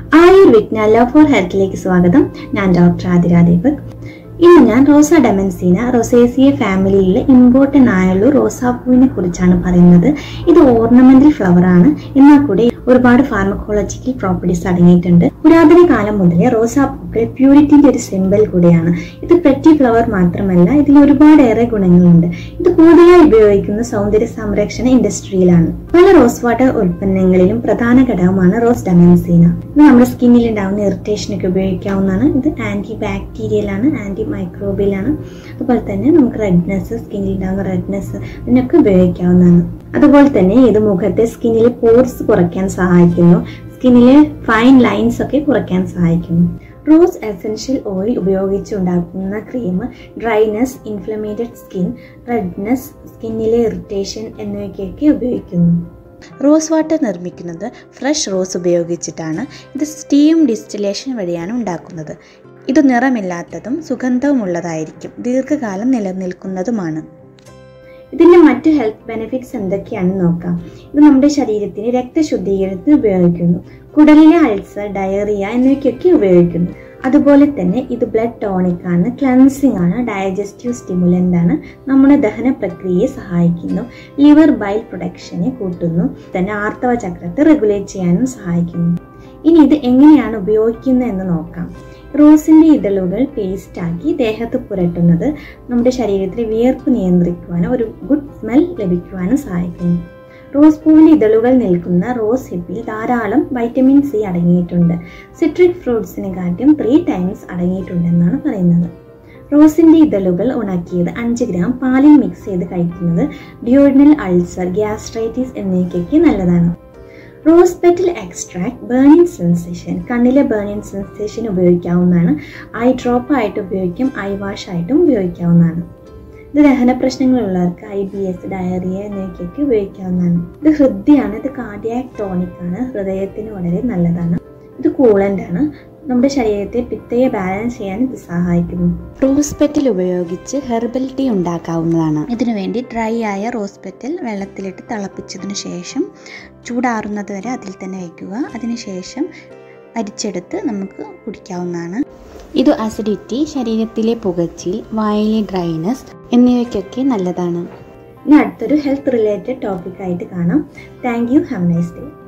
Ayur വിജ്ഞ love for ഹെൽത്തിലേക്ക് സ്വാഗതം ഞാൻ doctor Athira Deepak ഇന്ന് ഞാൻ റോസ ഡെമൻസീന റൊസേസിയ ഫാമിലിയിലെ ഇമ്പോർട്ടൻ്റ് ആയുള്ള റോസാപ്പൂവിനെ കുറിച്ചാണ് പറയുന്നത് ഇത് ഓർണമെന്റൽ ഫ്ലവർ ആണ് എന്നാൽ കൂടി ഒരുപാട് ഫാർമക്കോളജിക്കൽ പ്രോപ്പർട്ടീസ് അടങ്ങിയിട്ടുണ്ട് പുരാതന കാലം മുതലേ റോസാപ്പൂക്കൾ പ്യൂരിറ്റിന്റെ ഒരു സിമ്പൽ കൂടിയാണ് ഇത് പെറ്റി ഫ്ലവർ മാത്രമല്ല ഇതിൽ ഒരുപാട് ഏറെ ഗുണങ്ങളുണ്ട് ഇത് കൂടുതലായി ഉപയോഗിക്കുന്ന സൗന്ദര്യ സംരക്ഷണ ഇൻഡസ്ട്രിയിലാണ് പല റോസ് വാട്ടർ ഉൽപ്പന്നങ്ങളിലും പ്രധാന ഘടകമാണ് റോസ് ഡെമൻസീന ഇത് നമ്മുടെ സ്കിന്നിൽ ഉണ്ടാവുന്ന ഇറിറ്റേഷൻ ഒക്കെ ഉപയോഗിക്കാവുന്നതാണ് ഇത് ആന്റി ബാക്ടീരിയൽ ആണ് ആന്റി മൈക്രോബിയൽ ആണ് അതുപോലെ തന്നെ നമുക്ക് റെഡ്നെസ് സ്കിന്നിൽ ഉണ്ടാകുന്ന റെഡ്നെസ് ഇതിനൊക്കെ ഉപയോഗിക്കാവുന്നതാണ് അതുപോലെ തന്നെ ഇത് മുഖത്തെ സ്കിന്നിലെ പോർസ് കുറയ്ക്കാൻ സഹായിക്കുന്നു സ്കിന്നിലെ ഫൈൻ ലൈൻസ് ഒക്കെ കുറയ്ക്കാൻ സഹായിക്കുന്നു റോസ് എസെൻഷ്യൽ ഓയിൽ ഉപയോഗിച്ച് ഉണ്ടാക്കുന്ന cream dryness inflamed skin redness സ്കിന്നിലെ ഇറിറ്റേഷൻ എന്നിവയ്ക്കൊക്കെ ഉപയോഗിക്കുന്നു റോസ് വാട്ടർ നിർമ്മിക്കുന്നത് ഫ്രഷ് റോസ് ഉപയോഗിച്ചിട്ടാണ് ഇത് സ്റ്റീം ഡിസ്റ്റിലേഷൻ വഴിയാണ് ഉണ്ടാക്കുന്നത് ഇത് നിറമില്ലാത്തതും സുഗന്ധവുമുള്ളതായിരിക്കും ദീർഘകാലം നിലനിൽക്കുന്നതുമാണ് ഇതിന്റെ മറ്റ് ഹെൽത്ത് ബെനിഫിറ്റ്സ് എന്തൊക്കെയാണെന്ന് നോക്കാം ഇത് നമ്മുടെ ശരീരത്തിന് രക്തശുദ്ധീകരണത്തിന് ഉപയോഗിക്കുന്നു കുടലിലെ അൾസർ ഡയറിയ എന്നിവയ്ക്കൊക്കെ ഉപയോഗിക്കുന്നു അതുപോലെ തന്നെ ഇത് ബ്ലഡ് ടോണിക് ആണ് ക്ലൻസിങ് ആണ് ഡയജസ്റ്റീവ് സ്റ്റിമുലന്റ് ആണ് നമ്മുടെ ദഹന പ്രക്രിയയെ സഹായിക്കുന്നു ലിവർ ബൈൽ പ്രൊഡക്ഷനെ കൂട്ടുന്നു തന്നെ ആർത്തവ ചക്രത്തെ റെഗുലേറ്റ് ചെയ്യാനും സഹായിക്കുന്നു ഇനി ഇത് എങ്ങനെയാണ് ഉപയോഗിക്കുന്നത് എന്ന് നോക്കാം റോസിന്റെ ഇതളുകൾ പേസ്റ്റ് ആക്കി ദേഹത്ത് പുരട്ടുന്നത് നമ്മുടെ ശരീരത്തിലെ വിയർപ്പ് നിയന്ത്രിക്കുവാനും ഒരു ഗുഡ് സ്മെൽ ലഭിക്കുവാനും സഹായിക്കുന്നു റോസ് പൂവിന്റെ ഇതളുകൾ നിൽക്കുന്ന റോസ് ഹിപ്പിൽ ധാരാളം വൈറ്റമിൻ സി അടങ്ങിയിട്ടുണ്ട് സിട്രിക് ഫ്രൂട്ട്സിനെ കാട്ടിയും ത്രീ ടൈംസ് അടങ്ങിയിട്ടുണ്ടെന്നാണ് പറയുന്നത് റോസിന്റെ ഇതളുകൾ ഉണക്കിയത് അഞ്ച് ഗ്രാം പാലിൽ മിക്സ് ചെയ്ത് കഴിക്കുന്നത് ഡിയോഡിനൽ അൾസർ ഗ്യാസ്ട്രൈറ്റിസ് എന്നിവയ്ക്കൊക്കെ നല്ലതാണ് rose petal extract burning sensation കണ്ണിലെ ബേണിംഗ് സെൻസേഷൻ ഉപയോഗിക്കാവുന്നതാണ് ഐ ഡ്രോപ്പ് ആയിട്ട് ഉപയോഗിക്കാം ഐ വാഷ് ആയിട്ടും ഉപയോഗിക്കാവുന്നതാണ് ഇത് ദഹന പ്രശ്നങ്ങളുള്ളവർക്ക് ഐ ബി എസ് ഡയറിയ എന്നിവയ്ക്കൊക്കെ ഉപയോഗിക്കാവുന്നതാണ് ഇത് ഹൃദ്യമാണ് ഇത് കാർഡിയാക് ടോണിക് ആണ് ഹൃദയത്തിന് വളരെ നല്ലതാണ് ഇത് കൂളൻ്റ് ആണ് നമ്മുടെ ശരീരത്തെ പിത്തയെ ബാലൻസ് ചെയ്യാൻ ഇത് സഹായിക്കുന്നു റോസ് പെറ്റൽ ഉപയോഗിച്ച് ഹെർബൽ ടീ ഉണ്ടാക്കാവുന്നതാണ് ഇതിനുവേണ്ടി ഡ്രൈ ആയ റോസ് പെറ്റൽ വെള്ളത്തിലിട്ട് തിളപ്പിച്ചതിന് ശേഷം ചൂടാറുന്നത് വരെ അതിൽ തന്നെ വയ്ക്കുക അതിനുശേഷം അരിച്ചെടുത്ത് നമുക്ക് കുടിക്കാവുന്നതാണ് ഇത് അസിഡിറ്റി ശരീരത്തിലെ പുകച്ചിൽ വായിലെ ഡ്രൈനസ് എന്നിവയ്ക്കൊക്കെ നല്ലതാണ് ഇനി അടുത്തൊരു ഹെൽത്ത് റിലേറ്റഡ് ടോപ്പിക് ആയിട്ട് കാണാം thank you have nice day